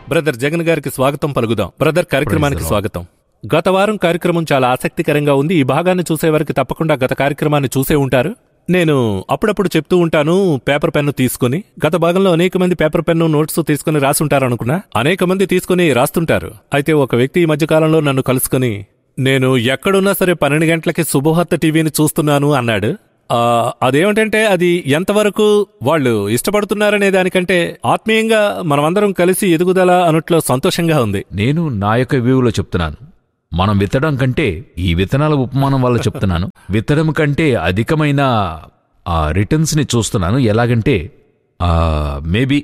Brother Jagan గారికి స్వాగతం పలుకుదాం brother కార్యక్రమానికి స్వాగతం గత వారం కార్యక్రమం చాలా ఆసక్తికరంగా ఉంది ఈ భాగాన్ని చూసేవారికి తప్పకుండా గత కార్యక్రమాన్ని చూసే ఉంటారు నేను అప్పుడప్పుడు చెప్తూ ఉంటాను పేపర్ పెన్ను తీసుకుని గత భాగంలో అనేక మంది పేపర్ పెన్ను నోట్స్ తీసుకుని రాసుంటారు అనుకున్నా అనేక మంది తీసుకుని రాస్తుంటారు అయితే ఒక వ్యక్తి ఈ మధ్య కాలంలో నన్ను కలుసుకుని నేను ఎక్కడున్నా సరే పన్నెండు గంటలకి శుభవార్త టీవీని చూస్తున్నాను అన్నాడు ఆ, అదేమిటంటే అది ఎంతవరకు వాళ్ళు ఇష్టపడుతున్నారనే దానికంటే ఆత్మీయంగా మనమందరం కలిసి ఎదుగుదల అనుట్లో సంతోషంగా ఉంది నేను నా యొక్క వ్యూలో చెప్తున్నాను మనం విత్తడం కంటే ఈ విత్తనాల ఉపమానం వల్ల చెప్తున్నాను విత్తడం కంటే అధికమైన ఆ రిటర్న్స్ ని చూస్తున్నాను ఎలాగంటే ఆ మేబీ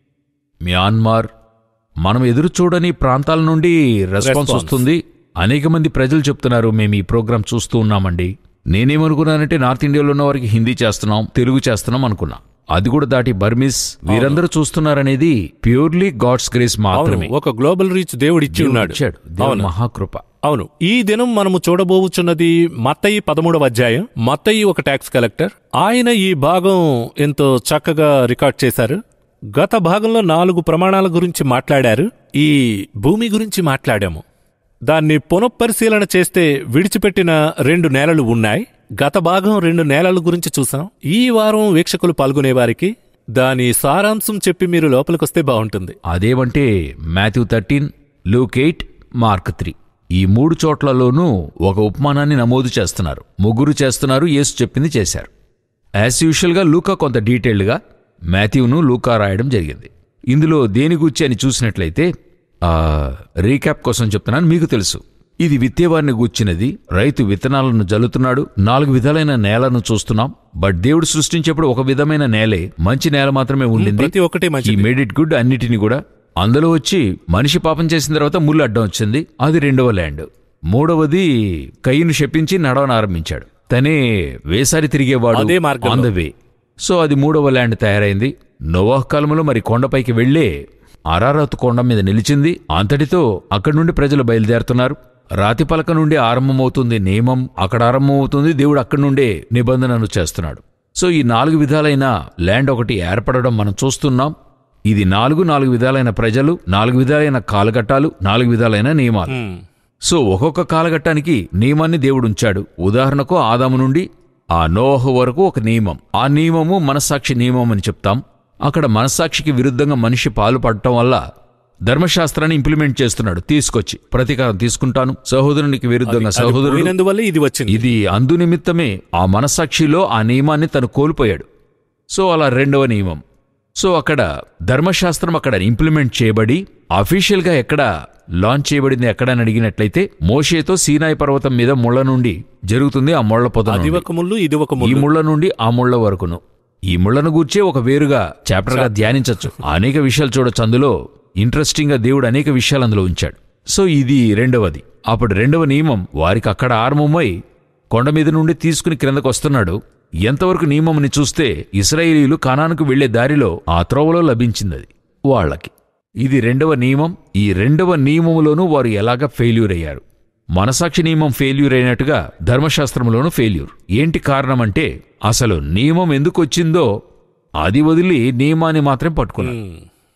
మ్యాన్మార్ మనం ఎదురు చూడని ప్రాంతాల నుండి రెస్పాన్స్ Response. వస్తుంది అనేక మంది ప్రజలు చెప్తున్నారు మేము ఈ ప్రోగ్రాం చూస్తూ ఉన్నామండి నేనేమనుకున్నానంటే నార్త్ ఇండియాలో ఉన్న వారికి హిందీ చేస్తున్నాం తెలుగు చేస్తున్నాం అనుకున్నా అది కూడా దాటి బర్మిస్ వీరందరూ చూస్తున్నారనేది ప్యూర్లీ గాడ్స్ గ్రేస్ అవును మాత్రమే ఒక గ్లోబల్ రీచ్ దేవుడు ఇచ్చి ఉన్నాడు ఇచ్చాడు దేవుని అవును మహాకృప అవును ఈ దినం మనము చూడబోవుచున్నది మత్తయి పదమూడవ అధ్యాయం మత్తయి ఒక ట్యాక్స్ కలెక్టర్ ఆయన ఈ భాగం ఎంతో చక్కగా రికార్డ్ చేశారు గత భాగంలో నాలుగు ప్రమాణాల గురించి మాట్లాడారు ఈ భూమి గురించి మాట్లాడాము దాన్ని పునఃపరిశీలన చేస్తే విడిచిపెట్టిన రెండు నేలలు ఉన్నాయి గత భాగం రెండు నేలల గురించి చూసాం ఈ వారం వీక్షకులు పాల్గొనేవారికి దాని సారాంశం చెప్పి మీరు లోపలికొస్తే బాగుంటుంది అదేమంటే Matthew thirteen Luke eight Mark three ఈ మూడు చోట్లలోనూ ఒక ఉపమానాన్ని నమోదు చేస్తున్నారు ముగ్గురు చేస్తున్నారు యేసు చెప్పింది చేశారు యాజ్ యూజువల్గా లూకా కొంత డీటెయిల్డ్గా మాథ్యూను లూకా రాయడం జరిగింది ఇందులో దేని గురించి అని చూసినట్లయితే ఆ, రీక్యాప్ కోసం చెప్తున్నాను మీకు తెలుసు ఇది విత్తేవారిని గూర్చినది రైతు విత్తనాలను జల్లుతున్నాడు నాలుగు విధాలైన నేలను చూస్తున్నాం బట్ దేవుడు సృష్టించేప్పుడు ఒక విధమైన నేలే మంచి నేల మాత్రమే ఉండింది ప్రతి ఒక్కటి ఈ మంచి మేడ్ ఇట్ గుడ్ అన్నిటిని కూడా అందులో వచ్చి మనిషి పాపం చేసిన తర్వాత ముళ్ళు అడ్డం వచ్చింది అది రెండవ ల్యాండ్ మూడవది కయ్యను శపించి నడవన ఆరంభించాడు తనే వేసారి తిరిగేవాడు అదే మార్గంలో. ఆన్ ద వే సో అది మూడవ ల్యాండ్ తయారైంది నోవాహ్ కాలంలో మరి కొండపైకి వెళ్లే అరారత్ కొండ మీద నిలిచింది అంతటితో అక్కడి నుండి ప్రజలు బయలుదేరుతున్నారు రాతి పలక నుండి ఆరంభమవుతుంది నియమం అక్కడ ఆరంభమవుతుంది దేవుడు అక్కడి నుండే నిబంధనను చేస్తున్నాడు సో ఈ నాలుగు విధాలైన ల్యాండ్ ఒకటి ఏర్పడడం మనం చూస్తున్నాం ఇది నాలుగు నాలుగు విధాలైన ప్రజలు నాలుగు విధాలైన కాలఘట్టాలు నాలుగు విధాలైన నియమాలు మ్మ్. సో ఒక్కొక్క కాలఘట్టానికి నియమాన్ని దేవుడు ఉంచాడు ఉదాహరణకు ఆదాము నుండి ఆ నోహు వరకు ఒక నియమం ఆ నియమము మనస్సాక్షి నియమం అని చెప్తాం అక్కడ మనస్సాక్షికి విరుద్ధంగా మనిషి పాలు పడటం వల్ల ధర్మశాస్త్రాన్ని ఇంప్లిమెంట్ చేస్తున్నాడు తీసుకొచ్చి ప్రతీకారం తీసుకుంటాను సహోదరునికి విరుద్ధంగా అది సహోదరుడు పోయినందువల్ల ఇది వచ్చింది ఇది అందు నిమిత్తమే ఆ మనస్సాక్షిలో ఆ నియమాన్ని తను కోల్పోయాడు సో అలా రెండవ నియమం సో అక్కడ ధర్మశాస్త్రం అక్కడ ఇంప్లిమెంట్ చేయబడి అఫీషియల్గా ఎక్కడ లాంచ్ చేయబడింది ఎక్కడని అడిగినట్లయితే మోషేతో సీనాయి పర్వతం మీద ముళ్ళ నుండి జరుగుతుంది ఆ ముళ్ళ పొద అది నుండి. ఒక ముళ్ళు ఇది ఒక ఈ ముళ్ళు ముళ్ళ నుండి ఆ ముళ్ళ వరకును ఈ ముళ్ళను గూర్చే ఒక వేరుగా చాప్టర్ గా ధ్యానించవచ్చు అనేక విషయాలు చూడొచ్చు అందులో ఇంట్రెస్టింగ్ గా దేవుడు అనేక విషయాలు అందులో ఉంచాడు సో ఇది రెండవది అప్పుడు రెండవ నియమం వారికి అక్కడ ఆరంభమై కొండ మీద నుండి తీసుకుని క్రిందకు వస్తున్నాడు ఎంతవరకు నియమంని చూస్తే ఇస్రాయేలీలు కానానుకు వెళ్లే దారిలో ఆ త్రోవలో లభించిందది వాళ్ళకి ఇది రెండవ నియమం ఈ రెండవ నియమములోనూ వారు ఎలాగ ఫెయిల్యూర్ అయ్యారు మనసాక్షి నియమం ఫెయిల్యూర్ అయినట్టుగా ధర్మశాస్త్రంలోనూ ఫెయిల్యూర్ ఏంటి కారణమంటే అసలు నియమం ఎందుకు వచ్చిందో అది వదిలి నియమాన్ని మాత్రం పట్టుకున్నారు మ్మ్.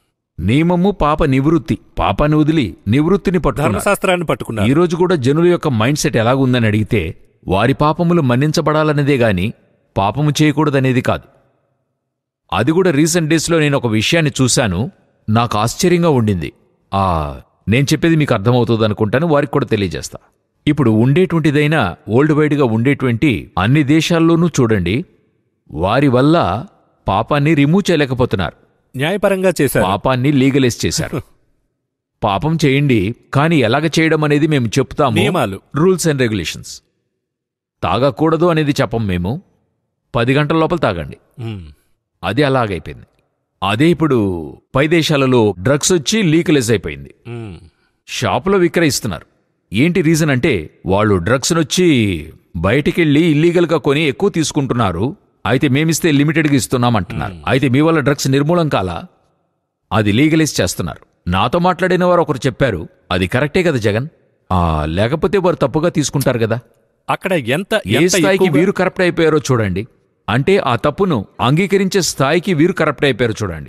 నియమము పాప నివృత్తి పాపాన్ని వదిలి నివృత్తిని పట్టుకున్నారు ధర్మశాస్త్రాన్ని పట్టుకున్నారు ఈ రోజు కూడా జనుల యొక్క మైండ్ సెట్ ఎలాగుందని అడిగితే వారి పాపములు మన్నించబడాలన్నదే గాని పాపము చేయకూడదనేది కాదు అది కూడా రీసెంట్ డేస్లో నేను ఒక విషయాన్ని చూశాను నాకు ఆశ్చర్యంగా ఉండింది ఆ నేను చెప్పేది మీకు అర్థమవుతుంది అనుకుంటాను వారికి కూడా తెలియజేస్తా ఇప్పుడు ఉండేటువంటిదైనా వరల్డ్ వైడ్గా ఉండేటువంటి అన్ని దేశాల్లోనూ చూడండి వారి వల్ల పాపాన్ని రిమూవ్ చేయలేకపోతున్నారు న్యాయపరంగా చేశారు పాపాన్ని లీగలైజ్ చేశారు పాపం చేయండి కానీ ఎలాగ చేయడం అనేది మేము చెప్తాము నియమాలు. రూల్స్ అండ్ రెగ్యులేషన్స్ తాగకూడదు అనేది చెప్పం మేము పది గంటల లోపల తాగండి మ్మ్. అది అలాగైపోయింది అదే ఇప్పుడు పై దేశాలలో డ్రగ్స్ వచ్చి లీగలైజ్ అయిపోయింది మ్మ్. షాపులో విక్రయిస్తున్నారు ఏంటి రీజన్ అంటే వాళ్ళు డ్రగ్స్ వచ్చి బయటికెళ్ళి ఇల్లీగల్గా కొని ఎక్కువ తీసుకుంటున్నారు అయితే మేమిస్తే లిమిటెడ్గా ఇస్తున్నామంటున్నారు అయితే మీ వల్ల డ్రగ్స్ నిర్మూలం కాలా అది లీగలైజ్ చేస్తున్నారు నాతో మాట్లాడిన వారు ఒకరు చెప్పారు అది కరెక్టే కదా జగన్ ఆ లేకపోతే వారు తప్పుగా తీసుకుంటారు కదా అక్కడ ఎంత ఏ ఎంత స్థాయికి ఎక్కువగా- వీరు కరప్ట్ అయిపోయారో చూడండి అంటే ఆ తప్పును అంగీకరించే స్థాయికి వీరు కరప్ట్ అయిపోయారో చూడండి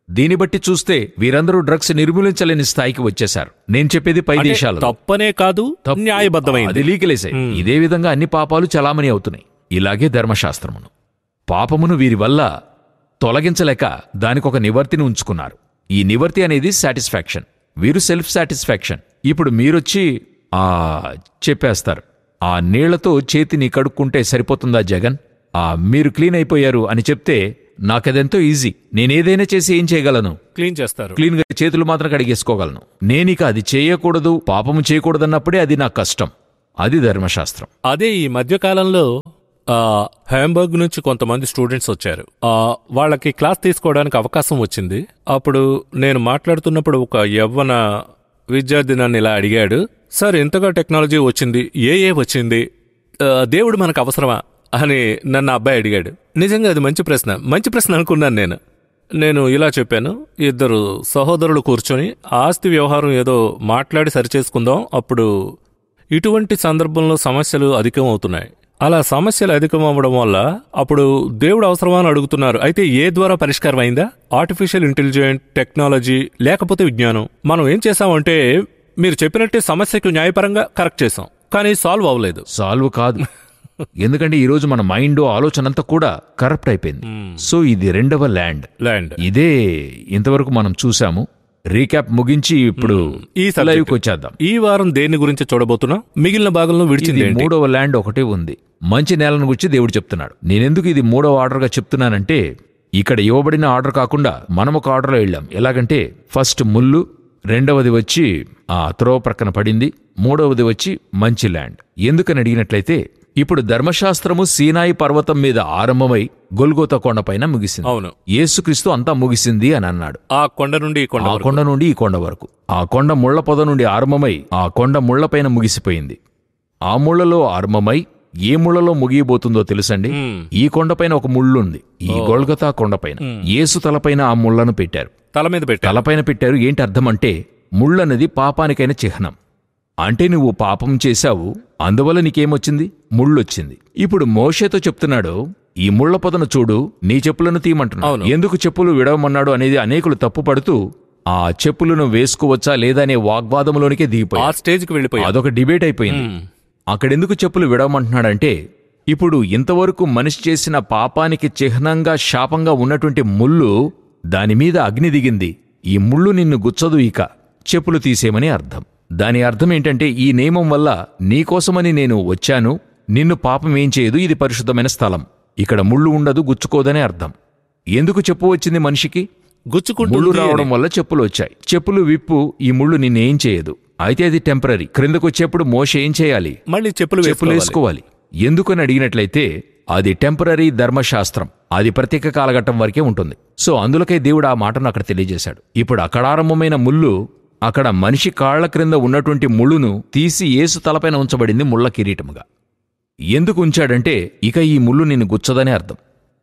దీన్ని బట్టి చూస్తే వీరందరూ డ్రగ్స్ నిర్మూలించలేని స్థాయికి వచ్చేశారు నేను చెప్పేది పై అంటే దేశాలు తప్పనే కాదు తప్పు. న్యాయబద్ధమైంది అది లీగలైజే ఇదే విధంగా అన్ని పాపాలు చలామణి అవుతున్నాయి ఇలాగే ధర్మశాస్త్రమును పాపమును వీరి వల్ల తొలగించలేక దానికొక నివర్తిని ఉంచుకున్నారు ఈ నివర్తి అనేది సాటిస్ఫాక్షన్ వీరు సెల్ఫ్ సాటిస్ఫాక్షన్ ఇప్పుడు మీరొచ్చి ఆ చెప్పేస్తారు ఆ నీళ్లతో చేతిని కడుక్కుంటే సరిపోతుందా జగన్ ఆ మీరు క్లీన్ అయిపోయారు అని చెప్తే నాకదెంతో ఈజీ నేనేదైనా చేసి ఏం చేయగలను క్లీన్ చేస్తారు క్లీన్ గా చేతులు మాత్రం కడిగేసుకోగలను నేనిక అది చేయకూడదు పాపము చేయకూడదన్నప్పుడే అది నా కష్టం అది ధర్మశాస్త్రం అదే ఈ మధ్యకాలంలో ఆ, హ్యాంబర్గ్ నుంచి కొంతమంది స్టూడెంట్స్ వచ్చారు ఆ, వాళ్ళకి క్లాస్ తీసుకోవడానికి అవకాశం వచ్చింది అప్పుడు నేను మాట్లాడుతున్నప్పుడు ఒక యవ్వన విద్యార్థి నన్ను ఇలా అడిగాడు సార్ ఇంతగా టెక్నాలజీ వచ్చింది ఏ ఏ వచ్చింది ఆ, దేవుడు మనకు అవసరమా అని నన్ను ఆ అబ్బాయి అడిగాడు నిజంగా అది మంచి ప్రశ్న మంచి ప్రశ్న అనుకున్నాను నేను నేను ఇలా చెప్పాను ఇద్దరు సహోదరులు కూర్చొని ఆస్తి వ్యవహారం ఏదో మాట్లాడి సరిచేసుకుందాం అప్పుడు ఇటువంటి సందర్భంలో సమస్యలు అధికం అవుతున్నాయి అలా సమస్యలు అధికం అవ్వడం వల్ల అప్పుడు దేవుడు అవసరమా అని అడుగుతున్నారు అయితే ఏ ద్వారా పరిష్కారం అయిందా ఆర్టిఫిషియల్ ఇంటెలిజెంట్ టెక్నాలజీ లేకపోతే విజ్ఞానం మనం ఏం చేసామంటే మీరు చెప్పినట్టే సమస్యకు న్యాయపరంగా కరెక్ట్ చేసాం కానీ సాల్వ్ అవ్వలేదు సాల్వ్ కాదు ఎందుకంటే ఈరోజు మన మైండ్ ఆలోచన అంతా కూడా కరప్ట్ అయిపోయింది సో ఇది రెండవ ల్యాండ్ ల్యాండ్ ఇదే ఇంతవరకు మనం చూసాము రీక్యాప్ ముగించి ఇప్పుడు ఈ subject. లైవ్కి వచ్చేద్దాం ఈ వారం దేని గురించి చూడబోతున్నాం మిగిలిన భాగంలో విడిచింది ఇది ఏంటి? మూడవ ల్యాండ్ ఒకటే ఉంది మంచి నేలను గురించి దేవుడు చెప్తున్నాడు నేనెందుకు ఇది మూడవ ఆర్డర్గా చెప్తున్నానంటే ఇక్కడ ఇవ్వబడిన ఆర్డర్ కాకుండా మనం ఒక ఆర్డర్లో వెళ్ళాం ఎలాగంటే ఫస్ట్ ముళ్ళు రెండవది వచ్చి ఆ త్రోవ ప్రక్కన పడింది మూడవది వచ్చి మంచి ల్యాండ్ ఎందుకని అడిగినట్లయితే ఇప్పుడు ధర్మశాస్త్రము సీనాయి పర్వతం మీద ఆరంభమై గొల్గోత కొండపైన ముగిసింది అవును యేసుక్రీస్తు అంతా ముగిసింది అని అన్నాడు ఆ కొండ నుండి ఈ కొండ ఆ వరకు. కొండ నుండి ఈ కొండ వరకు ఆ కొండ ముళ్ల పొద నుండి ఆరంభమై ఆ కొండ ముళ్లపైన ముగిసిపోయింది ఆ ముళ్లలో ఆరంభమై ఏ ముళ్లలో ముగియబోతుందో తెలుసండి మ్మ్. ఈ కొండపైన ఒక ముళ్ళుంది ఈ గొల్గతా కొండపైన యేసు తలపైన ఆ ముళ్లను పెట్టారు తల మీద పెట్టా తలపైన పెట్టారు ఏంటి అర్థం అంటే ముళ్ళన్నది పాపానికైన చిహ్నం అంటే నువ్వు పాపం చేశావు అందువల్ల నీకేమొచ్చింది ముళ్ళొచ్చింది ఇప్పుడు మోషేతో చెప్తున్నాడు ఈ ముళ్ళ పొదను చూడు నీ చెప్పులను తీయమంటున్నాడు అవును. ఎందుకు చెప్పులు విడవమన్నాడు అనేది అనేకులు తప్పుపడుతూ ఆ చెప్పులను వేసుకోవచ్చా లేదా అనే వాగ్వాదంలోనికే ఆ దిగిపోయారు స్టేజ్కి వెళ్ళిపోయా అదొక డిబేట్ అయిపోయింది అక్కడెందుకు చెప్పులు విడవమంటున్నాడంటే ఇప్పుడు ఇంతవరకు మనిషి చేసిన పాపానికి చిహ్నంగా శాపంగా ఉన్నటువంటి ముళ్ళు దానిమీద అగ్ని దిగింది ఈ ముళ్ళు నిన్ను గుచ్చదు ఇక చెప్పులు తీసేమని అర్థం దాని అర్థం ఏంటంటే ఈ నియమం వల్ల నీకోసమని నేను వచ్చాను నిన్ను పాపం ఏం చేయదు ఇది పరిశుద్ధమైన స్థలం ఇక్కడ ముళ్ళు ఉండదు గుచ్చుకోదనే అర్థం ఎందుకు చెప్పు వచ్చింది మనిషికి ముళ్ళు గుచ్చుకుంటుంది రావడం వల్ల చెప్పులు వచ్చాయి చెప్పులు విప్పు ఈ ముళ్ళు నిన్నేం చేయదు అయితే అది టెంపరీ క్రిందకు వచ్చేప్పుడు మోష ఏం చేయాలి మళ్ళీ చెప్పులు చెప్పులు వేసుకోవాలి వేసుకోవాలి ఎందుకని అడిగినట్లయితే అది టెంపరీ ధర్మశాస్త్రం అది ప్రత్యేక కాలఘట్టం వరకే ఉంటుంది సో అందులకే దేవుడు ఆ మాటను అక్కడ తెలియజేశాడు ఇప్పుడు అక్కడ ఆరంభమైన ముళ్ళు అక్కడ మనిషి కాళ్ల క్రింద ఉన్నటువంటి ముళ్ళును తీసి ఏసు తలపైన ఉంచబడింది ముళ్ళ కిరీటముగా ఎందుకు ఉంచాడంటే ఇక ఈ ముళ్ళు నిన్ను గుచ్చదనే అర్థం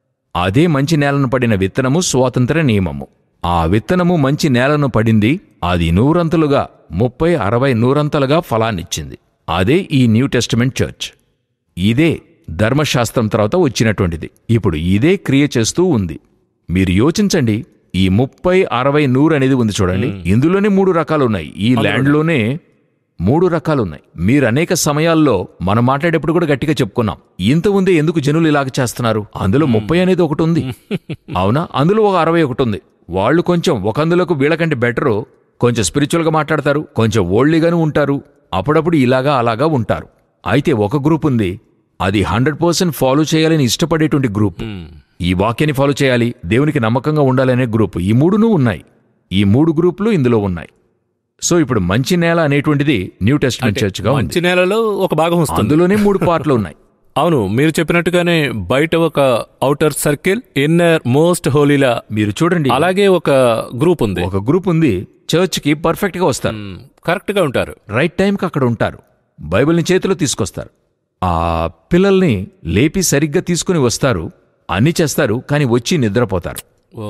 అదే మంచి నేలను పడిన విత్తనము స్వాతంత్ర నియమము ఆ విత్తనము మంచి నేలను పడింది అది నూరంతలుగా ముప్పై అరవై నూరంతలుగా ఫలాన్నిచ్చింది అదే ఈ న్యూ టెస్టమెంట్ చర్చ్ ఇదే ధర్మశాస్త్రం తర్వాత వచ్చినటువంటిది ఇప్పుడు ఇదే క్రియ చేస్తూ ఉంది మీరు యోచించండి ఈ ముప్పై అరవై నూరు అనేది ఉంది చూడండి ఇందులోనే మూడు రకాలు ఉన్నాయి ఈ ల్యాండ్లోనే మూడు రకాలున్నాయి మీరు అనేక సమయాల్లో మనం మాట్లాడేప్పుడు కూడా గట్టిగా చెప్పుకున్నాం ఇంత ఉందే ఎందుకు జనులు ఇలాగ చేస్తున్నారు అందులో ముప్పై అనేది ఒకటి ఉంది అవునా అందులో ఒక అరవై ఒకటి ఉంది వాళ్ళు కొంచెం ఒక అందులోకి వీళ్ళకంటే బెటరు కొంచెం స్పిరిచువల్గా మాట్లాడతారు కొంచెం ఓల్డ్లీగాను ఉంటారు అప్పుడప్పుడు ఇలాగా అలాగా ఉంటారు అయితే ఒక గ్రూప్ ఉంది అది హండ్రెడ్ పర్సెంట్ ఫాలో చేయాలని ఇష్టపడేటువంటి గ్రూప్ ఈ వాక్యాన్ని ఫాలో చేయాలి దేవునికి నమ్మకంగా ఉండాలనే గ్రూప్ ఈ మూడును ఉన్నాయి ఈ మూడు గ్రూపులు ఇందులో ఉన్నాయి సో ఇప్పుడు మంచి నేల అనేటువంటిది న్యూ టెస్ట్మెంట్ చర్చ్గా ఉంది మంచి నేలలో ఒక భాగం వస్తుంది అందులోనే మూడు పార్ట్లు ఉన్నాయి అవును మీరు చెప్పినట్టుగానే బయట ఒక అవుటర్ సర్కిల్ ఇన్నర్ మోస్ట్ హోలీలా మీరు చూడండి అలాగే ఒక గ్రూప్ ఉంది ఒక గ్రూప్ ఉంది చర్చ్కి పర్ఫెక్ట్ గా వస్తారు కరెక్ట్ గా ఉంటారు రైట్ టైంకి అక్కడ ఉంటారు బైబిల్ని చేతిలో తీసుకొస్తారు ఆ పిల్లల్ని లేపి సరిగ్గా తీసుకుని వస్తారు అన్ని చేస్తారు కానీ వచ్చి నిద్రపోతారు ఓ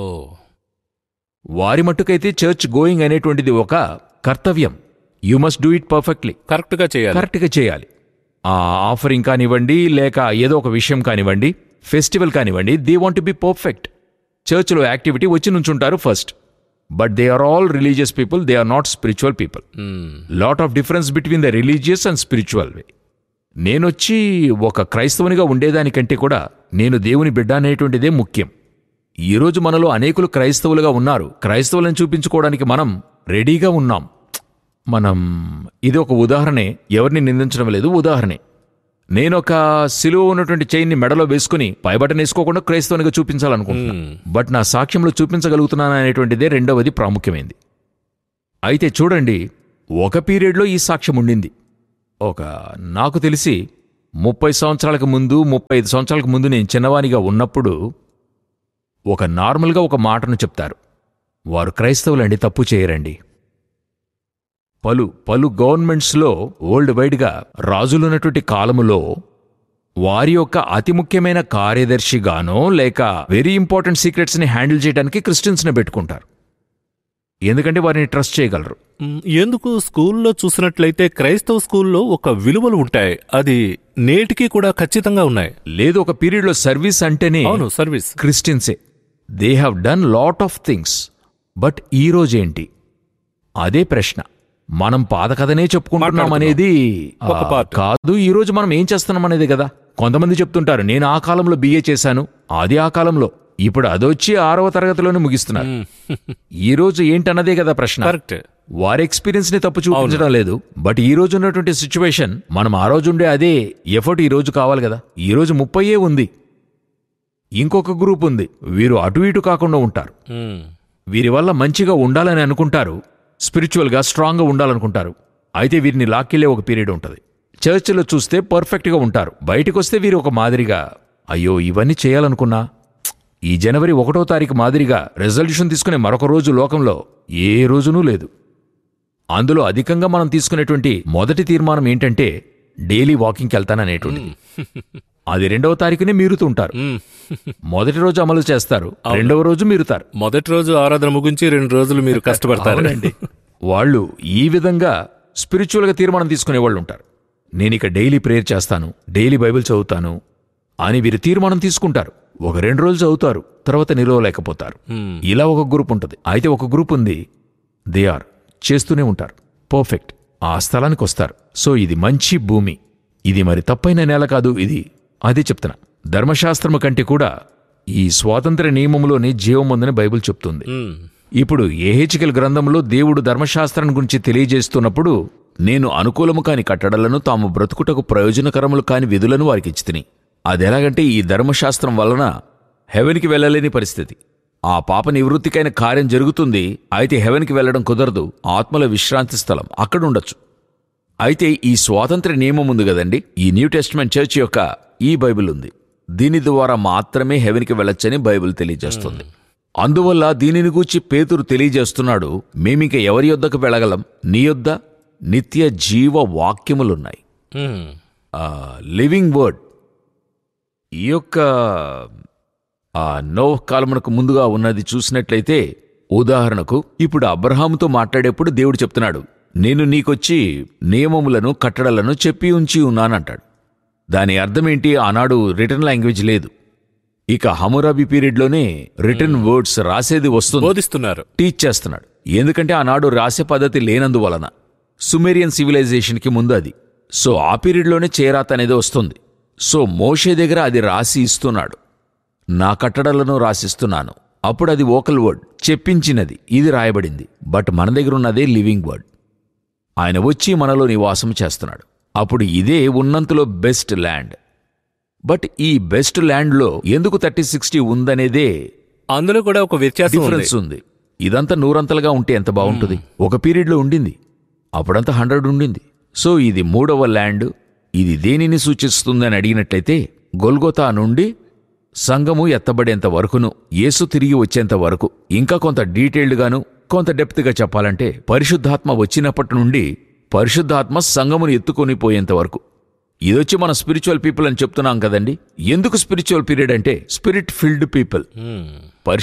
వారి మట్టుకైతే చర్చ్ గోయింగ్ అనేటువంటిది ఒక కర్తవ్యం you must do it perfectly correct గా చేయాలి కరెక్ట్గా చేయాలి ఆ ఆఫరింగ్ కానివ్వండి లేక ఏదో ఒక విషయం కానివ్వండి ఫెస్టివల్ కానివ్వండి దే వాంట్ బి పర్ఫెక్ట్ చర్చ్లో యాక్టివిటీ వచ్చి నుంచుంటారు first but they are all religious people they are not spiritual people lot of difference between the religious and spiritual way నేనొచ్చి ఒక క్రైస్తవునిగా ఉండేదానికంటే కూడా నేను దేవుని బిడ్డ అనేటువంటిదే ముఖ్యం ఈరోజు మనలో అనేకులు క్రైస్తవులుగా ఉన్నారు క్రైస్తవులను చూపించుకోవడానికి మనం రెడీగా ఉన్నాం మనం ఇది ఒక ఉదాహరణే ఎవరిని నిందించడం లేదు ఉదాహరణే నేను ఒక సిలువ ఉన్నటువంటి చైన్ని మెడలో వేసుకుని పైబటన్ వేసుకోకుండా క్రైస్తవునిగా చూపించాలనుకుంటున్నాను బట్ నా సాక్ష్యంలో చూపించగలుగుతున్నాను అనేటువంటిదే రెండవది ప్రాముఖ్యమైంది అయితే చూడండి ఒక పీరియడ్లో ఈ సాక్ష్యం ఉండింది ఒక నాకు తెలిసి ముప్పై సంవత్సరాలకు ముందు ముప్పై ఐదు సంవత్సరాలకు ముందు నేను చిన్నవానిగా ఉన్నప్పుడు ఒక నార్మల్గా ఒక మాటను చెప్తారు వారు క్రైస్తవులండి తప్పు చేయరండి పలు పలు గవర్నమెంట్స్లో వరల్డ్ వైడ్గా రాజులున్నటువంటి కాలములో వారి యొక్క అతి ముఖ్యమైన కార్యదర్శిగానో లేక వెరీ ఇంపార్టెంట్ సీక్రెట్స్ని హ్యాండిల్ చేయడానికి క్రిస్టియన్స్ని పెట్టుకుంటారు ఎందుకంటే వారిని ట్రస్ట్ చేయగలరు మ్, ఎందుకు స్కూల్లో చూసినట్లయితే క్రైస్తవ స్కూల్లో ఒక విలువలు ఉంటాయి అది నేటికి కూడా ఖచ్చితంగా ఉన్నాయి లేదు ఒక పీరియడ్లో సర్వీస్ అంటేనే అవును సర్వీస్ క్రిస్టియన్సే they have done lot of things but ఈ రోజేంటి అదే ప్రశ్న మనం పాత కథనే చెప్పుకుంటున్నాం అనేది ఒక ఆ, part. కాదు ఈ రోజు మనం ఏం చేస్తున్నాం అనేది కదా కొంతమంది చెప్తుంటారు నేను ఆ కాలంలో బిఏ చేశాను అది ఆ కాలంలో ఇప్పుడు అదొచ్చి ఆరవ తరగతిలోనే ముగిస్తున్నారు ఈ రోజు ఏంటన్నదే కదా ప్రశ్న కరెక్ట్ వారి ఎక్స్పీరియన్స్ ని తప్పు చూపించడం లేదు బట్ ఈ రోజు ఉన్నటువంటి సిచ్యువేషన్ మనం ఆ రోజు ఉండే అదే ఎఫర్ట్ ఈ రోజు కావాలి కదా ఈ రోజు ముప్పయే ఉంది ఇంకొక గ్రూప్ ఉంది వీరు అటు ఇటు కాకుండా ఉంటారు వీరి వల్ల మంచిగా ఉండాలని అనుకుంటారు స్పిరిచువల్గా స్ట్రాంగ్గా ఉండాలనుకుంటారు అయితే వీరిని లాక్కెళ్లే ఒక పీరియడ్ ఉంటుంది చర్చిలో చూస్తే పర్ఫెక్ట్గా ఉంటారు బయటకు వస్తే వీరు ఒక మాదిరిగా అయ్యో ఇవన్నీ చేయాలనుకున్నా ఈ జనవరి ఒకటో తారీఖు మాదిరిగా రెజల్యూషన్ తీసుకునే మరొక రోజు లోకంలో ఏ రోజునూ లేదు అందులో అధికంగా మనం తీసుకునేటువంటి మొదటి తీర్మానం ఏంటంటే డైలీ వాకింగ్కి వెళ్తాననేటువంటిది అది రెండవ తారీఖునే మీరుతూ ఉంటారు మొదటి రోజు అమలు చేస్తారు రెండవ రోజు మీరుతారు మొదటి రోజు ఆరాధన ముగించి రెండు రోజులు మీరు కష్టపడతారు అవునండి వాళ్ళు ఈ విధంగా స్పిరిచువల్గా తీర్మానం తీసుకునే వాళ్ళు ఉంటారు నేను ఇక డైలీ ప్రేయర్ చేస్తాను డైలీ బైబిల్ చదువుతాను అని వీరు తీర్మానం తీసుకుంటారు ఒక రెండు రోజులు చదువుతారు తర్వాత నిలవలేకపోతారు ఇలా ఒక గ్రూప్ ఉంటుంది అయితే ఒక గ్రూప్ ఉంది దే ఆర్ చేస్తూనే ఉంటారు పర్ఫెక్ట్ ఆ స్థలానికి వస్తారు సో ఇది మంచి భూమి ఇది మరి తప్పైన నేల కాదు ఇది అదే చెప్తున్నా ధర్మశాస్త్రము కంటే కూడా ఈ స్వాతంత్ర నియమంలోనే జీవం ఉందని బైబిల్ చెప్తుంది మ్, ఇప్పుడు ఏహెచ్కెల్ గ్రంథంలో దేవుడు ధర్మశాస్త్రం గురించి తెలియజేస్తున్నప్పుడు నేను అనుకూలము కాని కట్టడలను తాము బ్రతుకుటకు ప్రయోజనకరములు కాని విధులను వారికి ఇచ్చితిని అదెలాగంటే ఈ ధర్మశాస్త్రం వలన హెవెన్కి వెళ్ళలేని పరిస్థితి ఆ పాప నివృత్తికైన కార్యం జరుగుతుంది అయితే హెవెన్కి వెళ్ళడం కుదరదు ఆత్మల విశ్రాంతి స్థలం అక్కడ ఉండొచ్చు అయితే ఈ స్వాతంత్ర నియమం ఉంది కదండి ఈ న్యూ టెస్ట్మెంట్ చర్చ్ యొక్క ఈ బైబిల్ ఉంది దీని ద్వారా మాత్రమే హెవెన్కి వెళ్ళొచ్చని బైబిల్ తెలియజేస్తుంది అందువల్ల దీనిని గూర్చి పేతురు తెలియజేస్తున్నాడు మేమింక ఎవరి యొద్దకు వెళ్ళగలం నీ యొద్ద నిత్య జీవ వాక్యములున్నాయి మ్, లివింగ్ వర్డ్ ఈ యొక్క ఆ నోహ్ కాలమునకు ముందుగా ఉన్నది చూసినట్లయితే ఉదాహరణకు ఇప్పుడు అబ్రహాముతో మాట్లాడేప్పుడు దేవుడు చెప్తున్నాడు నేను నీకొచ్చి నియమములను కట్టడలను చెప్పి ఉంచి ఉన్నానంటాడు దాని అర్థమేంటి ఆనాడు రిటర్న్ లాంగ్వేజ్ లేదు ఇక హమురాబీ పీరియడ్లోనే రిటర్న్ వర్డ్స్ రాసేది వస్తుంది బోధిస్తున్నారు టీచ్ చేస్తున్నాడు ఎందుకంటే ఆనాడు రాసే పద్ధతి లేనందువలన సుమేరియన్ సివిలైజేషన్కి ముందు అది సో ఆ పీరియడ్లోనే చేరాత్ అనేది వస్తుంది సో మోషే దగ్గర అది రాసి ఇస్తున్నాడు నా కట్టడలను రాసిస్తున్నాను అప్పుడు అది ఓకల్ వర్డ్ చెప్పించినది ఇది రాయబడింది బట్ మన దగ్గర ఉన్నదే లివింగ్ వర్డ్ ఆయన వచ్చి మనలో నివాసం చేస్తున్నాడు అప్పుడు ఇదే ఉన్నంతలో బెస్ట్ ల్యాండ్ బట్ ఈ బెస్ట్ ల్యాండ్లో ఎందుకు థర్టీ సిక్స్టీ ఉందనేదే అందులో కూడా ఒక వ్యత్యాసం ఉంది డిఫరెన్స్ ఉంది ఇదంతా నూరంతలుగా ఉంటే ఎంత బాగుంటుంది ఒక పీరియడ్లో ఉండింది అప్పుడంతా హండ్రెడ్ ఉండింది సో ఇది మూడవ ల్యాండ్ ఇది దేనిని సూచిస్తుందని అడిగినట్లయితే గొల్గొతా నుండి సంఘము ఎత్తబడేంత వరకును యేసు తిరిగి వచ్చేంత వరకు ఇంకా కొంత డీటెయిల్డ్గాను కొంత డెప్త్గా చెప్పాలంటే పరిశుద్ధాత్మ వచ్చినప్పటి నుండి పరిశుద్ధాత్మ సంఘమును ఎత్తుకొని పోయేంత వరకు ఇదొచ్చి మన స్పిరిచువల్ పీపుల్ అని చెప్తున్నాం కదండి ఎందుకు స్పిరిచువల్ పీరియడ్ అంటే స్పిరిట్ ఫిల్డ్ పీపుల్ మ్,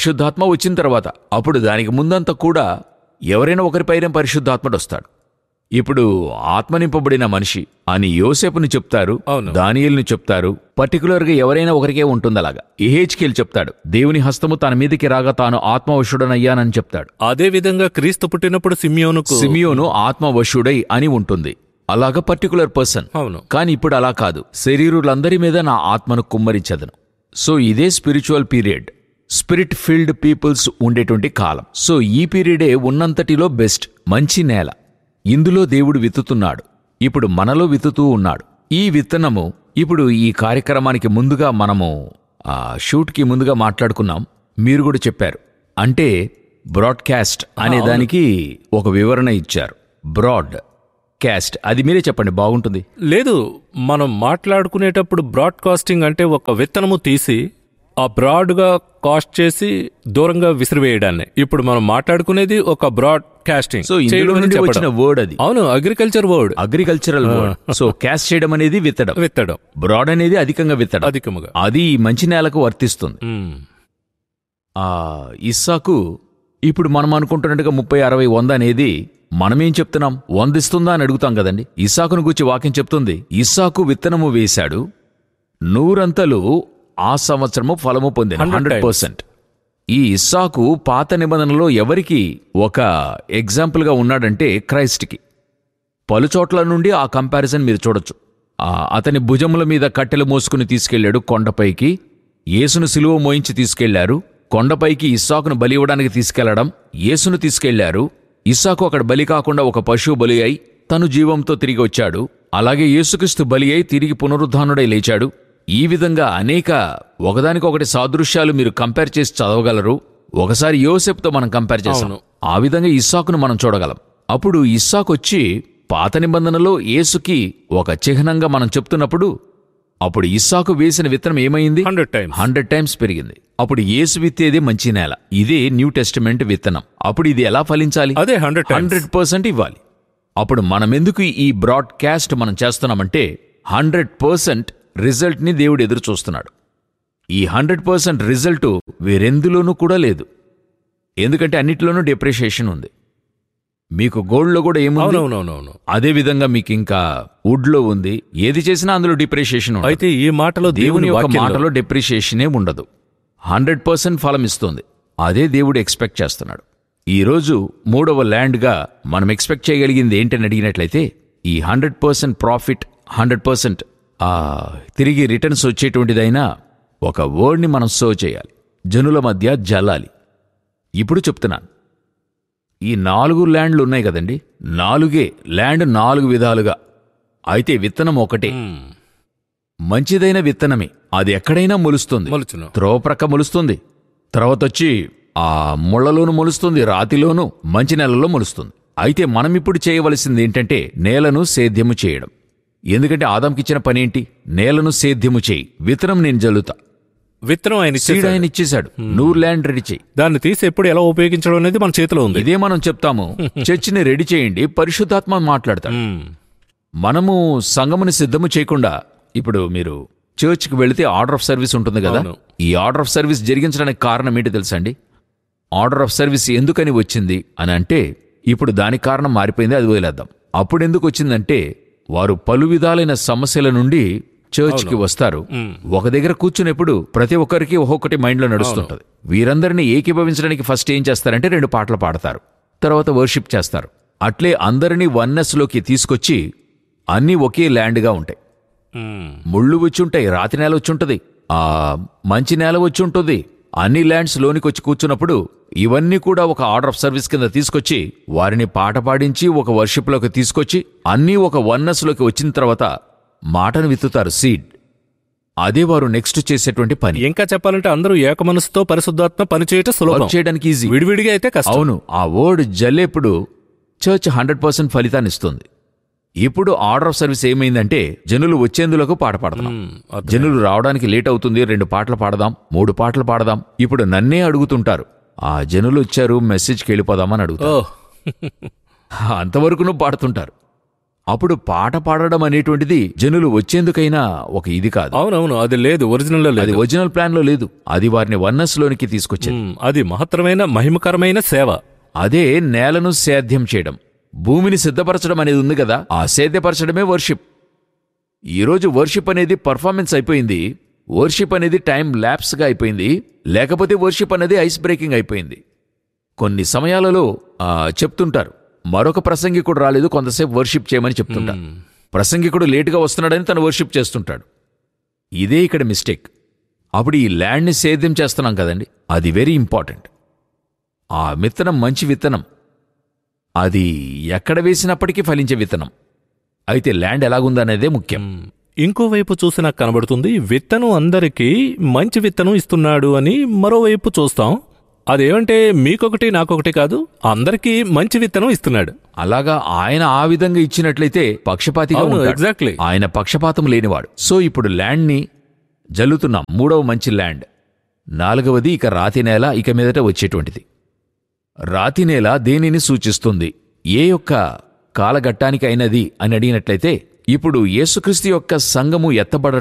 పరిశుద్ధాత్మ వచ్చిన తర్వాత అప్పుడు దానికి ముందంతా కూడా ఎవరైనా ఒకరిపైన పరిశుద్ధాత్ముడు వస్తాడు ఇప్పుడు ఆత్మ నింపబడిన మనిషి అని యోసేపుని చెప్తారు అవును. దానియల్ని చెప్తారు పర్టికులర్ గా ఎవరైనా ఒకరికే ఉంటుంది అలాగా ఏహెచ్కేల్ చెప్తాడు దేవుని హస్తము తన మీదకి రాగా తాను ఆత్మవశుడనయ్యానని చెప్తాడు అదే విధంగా క్రీస్తు పుట్టినప్పుడు సిమియోనుకు సిమియోను ఆత్మవశుడై అని ఉంటుంది అలాగ పర్టికులర్ పర్సన్ అవును కానీ ఇప్పుడు అలా కాదు శరీరులందరి మీద నా ఆత్మను కుమ్మరించదను సో ఇదే spiritual period spirit field peoples ఉండేటువంటి కాలం సో ఈ పీరియడే ఉన్నంతటిలో బెస్ట్ మంచి నేల ఇందులో దేవుడు విత్తుతున్నాడు ఇప్పుడు మనలో విత్తుతూ ఉన్నాడు ఈ విత్తనము ఇప్పుడు ఈ కార్యక్రమానికి ముందుగా మనము ఆ షూట్కి ముందుగా మాట్లాడుకున్నాం మీరు కూడా చెప్పారు అంటే బ్రాడ్కాస్ట్ అనే దానికి ఒక వివరణ ఇచ్చారు బ్రాడ్ క్యాస్ట్ అది మీరే చెప్పండి బాగుంటుంది లేదు మనం మాట్లాడుకునేటప్పుడు బ్రాడ్కాస్టింగ్ అంటే ఒక విత్తనము తీసి ఆ బ్రాడ్గా కాస్ట్ చేసి దూరంగా విసిరివేయడాన్ని ఇప్పుడు మనం మాట్లాడుకునేది ఒక బ్రాడ్ కాస్టింగ్ సో ఇందులో చేయడం అని నుండి వచ్చిన చెప్పడం. వర్డ్ అది అవును agriculture word agricultural word so cast చేయడం అనేది విత్తడం విత్తడం బ్రాడ్ అనేది అధికంగా విత్తడం అధికముగా అది ఈ మంచి నేలకు వర్తిస్తుంది మ్మ్. ఆ ఇస్సాకు ఇప్పుడు మనం అనుకుంటున్నట్టుగా ముప్పై అరవై వంద అనేది మనమేం చెప్తున్నాం వందిస్తుందా అని అడుగుతాం కదండి ఇస్సాకును గురించి వాక్యం చెప్తుంది ఇస్సాకు విత్తనము వేశాడు నూరంతలు ఆ సంవత్సరము ఫలము పొందిన 100 హండ్రెడ్ పర్సెంట్ ఈ ఇస్సాకు పాత నిబంధనలో ఎవరికి ఒక ఎగ్జాంపుల్గా ఉన్నాడంటే క్రైస్ట్కి పలుచోట్ల నుండి ఆ కంపారిజన్ మీరు చూడొచ్చు ఆ అతని భుజముల మీద కట్టెలు మోసుకుని తీసుకెళ్లాడు కొండపైకి యేసును సిలువ మోయించి తీసుకెళ్లారు కొండపైకి ఇస్సాకును బలి ఇవ్వడానికి తీసుకెళ్లడం యేసును తీసుకెళ్లారు ఇస్సాకు అక్కడ బలి కాకుండా ఒక పశువు బలి అయి తను జీవంతో తిరిగి వచ్చాడు అలాగే యేసుక్రీస్తు బలి అయి తిరిగి పునరుద్ధానుడై లేచాడు ఈ విధంగా అనేక ఒకదానికొకటి సాదృశ్యాలు మీరు కంపేర్ చేసి చదవగలరు ఒకసారి యోసెప్తో మనం కంపేర్ చేసాం అవును. ఆ విధంగా ఇస్సాకును మనం చూడగలం అప్పుడు ఇస్సాకు వచ్చి పాత నిబంధనలో యేసుకి ఒక చిహ్నంగా మనం చెప్తున్నప్పుడు అప్పుడు ఇస్సాకు వేసిన విత్తనం ఏమైంది హండ్రెడ్ టైమ్స్ హండ్రెడ్ టైమ్స్ పెరిగింది అప్పుడు యేసు విత్తేదే మంచి నేల ఇదే న్యూ టెస్టిమెంట్ విత్తనం అప్పుడు ఇది ఎలా ఫలించాలి అదే హండ్రెడ్ టైమ్స్ హండ్రెడ్ పర్సెంట్ ఇవ్వాలి అప్పుడు మనమెందుకు ఈ బ్రాడ్కాస్ట్ మనం చేస్తున్నామంటే హండ్రెడ్ పర్సెంట్ రిజల్ట్ని దేవుడు ఎదురు చూస్తున్నాడు ఈ హండ్రెడ్ పర్సెంట్ రిజల్ట్ వేరెందులోనూ కూడా లేదు ఎందుకంటే అన్నిటిలోనూ డిప్రిషియేషన్ ఉంది మీకు గోల్డ్లో కూడా ఏముంది అవునవునవునవును అదే విధంగా మీకు ఇంకా వుడ్లో ఉంది ఏది చేసినా అందులో డిప్రిషియేషన్ ఉంది అయితే ఈ మాటలో దేవుని దేవుని యొక్క వాక్యంలో మాటలో డిప్రిషియేషనే ఉండదు హండ్రెడ్ పర్సెంట్ ఫలం ఇస్తుంది అదే దేవుడు ఎక్స్పెక్ట్ చేస్తున్నాడు ఈరోజు మూడవ ల్యాండ్గా మనం ఎక్స్పెక్ట్ చేయగలిగింది ఏంటని అడిగినట్లయితే ఈ hundred percent profit hundred percent తిరిగి రిటర్న్స్ వచ్చేటువంటిదైనా ఒక వర్డ్ని మనం సో చేయాలి జనుల మధ్య జల్లాలి ఇప్పుడు చెప్తున్నాను ఈ నాలుగు ల్యాండ్లు ఉన్నాయి కదండి నాలుగే ల్యాండ్ నాలుగు విధాలుగా అయితే విత్తనం ఒకటే మ్మ్. మంచిదైన విత్తనమే అది ఎక్కడైనా మొలుస్తుంది మొలుచును త్రోవ ప్రక్క మొలుస్తుంది తర్వాత వచ్చి ఆ ముళ్ళలోను మొలుస్తుంది రాతిలోను మంచి నేలలో మొలుస్తుంది అయితే మనం ఇప్పుడు చేయవలసింది ఏంటంటే నేలను సేద్యము చేయడం ఎందుకంటే ఆదాంకిచ్చిన పనేంటి నేలను సేద్యము చేయి విత్తనం నేను జల్లుతా విత్తనం ఆయన సీడ్ ఇచ్చేసాడు. ఆయన ఇచ్చేశాడు నువ్వు ల్యాండ్ రెడీ చేయి దాన్ని తీసి ఎప్పుడు ఎలా ఉపయోగించడం అనేది మన చేతిలో ఉంది ఇదే మనం చెప్తాము చర్చిని రెడీ చేయండి పరిశుద్ధాత్మ మాట్లాడతాడు మ్మ్. మనము సంఘముని సిద్ధము చేయకుండా ఇప్పుడు మీరు చర్చ్కి వెళితే ఆర్డర్ ఆఫ్ సర్వీస్ ఉంటుంది కదా అవును. ఈ ఆర్డర్ ఆఫ్ సర్వీస్ జరిగించడానికి కారణం ఏంటి తెలుసా అండి ఆర్డర్ ఆఫ్ సర్వీస్ ఎందుకని వచ్చింది అని అంటే ఇప్పుడు దానికి కారణం మారిపోయింది అది వదిలేద్దాం అప్పుడు ఎందుకు వచ్చిందంటే వారు పలు విధాలైన సమస్యల నుండి చర్చ్కి వస్తారు ఒక దగ్గర కూర్చున్నప్పుడు ప్రతి ఒక్కరికి ఒక్కొక్కటి మైండ్లో నడుస్తుంటది వీరందరినీ ఏకీభవించడానికి ఫస్ట్ ఏం చేస్తారంటే రెండు పాటలు పాడతారు తర్వాత వర్షిప్ చేస్తారు అట్లే అందరినీ వన్నెస్లోకి తీసుకొచ్చి అన్నీ ఒకే ల్యాండ్గా ఉంటాయి మ్మ్. ముళ్ళు వచ్చుంటాయి రాతి నేల వచ్చుంటది ఆ మంచి నేల వచ్చి ఉంటుంది అన్ని ల్యాండ్స్ లోనికి వచ్చి కూర్చున్నప్పుడు ఇవన్నీ కూడా ఒక ఆర్డర్ ఆఫ్ సర్వీస్ కింద తీసుకొచ్చి వారిని పాట పాడించి ఒక వర్షిప్లోకి తీసుకొచ్చి అన్నీ ఒక వన్నెస్లోకి వచ్చిన తర్వాత మాటను విత్తుతారు సీడ్ అదే వారు నెక్స్ట్ చేసేటువంటి పని ఇంకా చెప్పాలంటే అందరూ ఏక మనసుతో పరిశుద్ధాత్మ పనిచేయటం సులభం వర్క్ చేయడానికి ఈజీ విడివిడిగా అయితే కష్టం అవును ఆ వర్డ్ జల్లేప్పుడు చర్చ్ హండ్రెడ్ పర్సెంట్ ఫలితాన్ని ఇస్తుంది ఇప్పుడు ఆర్డర్ ఆఫ్ సర్వీస్ ఏమైందంటే జనులు వచ్చేందులకు పాట పాడుతున్నాం మ్మ్. అర్థం. జనులు రావడానికి లేట్ అవుతుంది రెండు పాటలు పాడదాం మూడు పాటలు పాడదాం ఇప్పుడు నన్నే అడుగుతుంటారు ఆ జనులు వచ్చారు మెసేజ్కి వెళ్ళిపోదామని అడుగుతారు ఓ అంతవరకు నువ్వు పాడుతుంటారు అప్పుడు పాట పాడడం అనేటువంటిది జనులు వచ్చేందుకైనా ఒక ఇది కాదు అవునవును అది లేదు ఒరిజినల్ లో అది లేదు ఒరిజినల్ ప్లాన్ లో లేదు అది వారిని వన్నెస్ లోనికి తీసుకొచ్చింది మ్మ్. అది మహత్తరమైన మహిమకరమైన సేవ అదే నేలను సేద్యం చేయడం భూమిని సిద్ధపరచడం అనేది ఉంది కదా ఆ సేద్యపరచడమే వర్షిప్ ఈరోజు వర్షిప్ అనేది పర్ఫార్మెన్స్ అయిపోయింది వర్షిప్ అనేది టైం ల్యాప్స్గా అయిపోయింది లేకపోతే వర్షిప్ అనేది ఐస్ బ్రేకింగ్ అయిపోయింది కొన్ని సమయాలలో ఆ, చెప్తుంటారు మరొక ప్రసంగికుడు రాలేదు కొంతసేపు వర్షిప్ చేయమని చెప్తుంటారు ప్రసంగికుడు లేటుగా వస్తున్నాడని తను వర్షిప్ చేస్తుంటాడు ఇదే ఇక్కడ మిస్టేక్ అప్పుడు ఈ ల్యాండ్ని సేద్యం చేస్తున్నాం కదండి అది వెరీ ఇంపార్టెంట్ ఆ విత్తనం మంచి విత్తనం అది ఎక్కడ వేసినప్పటికీ ఫలించే విత్తనం అయితే ల్యాండ్ ఎలాగుందనేదే ముఖ్యం ఇంకోవైపు చూసి నాకు కనబడుతుంది విత్తనం అందరికీ మంచి విత్తనం ఇస్తున్నాడు అని మరోవైపు చూస్తాం అదేమంటే మీకొకటి నాకొకటి కాదు అందరికీ మంచి విత్తనం ఇస్తున్నాడు అలాగా ఆయన ఆ విధంగా ఇచ్చినట్లయితే పక్షపాతిగా అవును, ఉంటాడు. exactly. ఆయన పక్షపాతం లేనివాడు సో ఇప్పుడు ల్యాండ్ని జల్లుతున్నాం మూడవ మంచి ల్యాండ్ నాలుగవది ఇక రాతి నేల ఇక మీదట వచ్చేటువంటిది రాతి నేల దేనిని సూచిస్తుంది ఏ యొక్క కాలఘట్టానికి అయినది అని అడిగినట్లయితే ఇప్పుడు యేసుక్రీస్తు యొక్క సంఘము ఎత్తబడ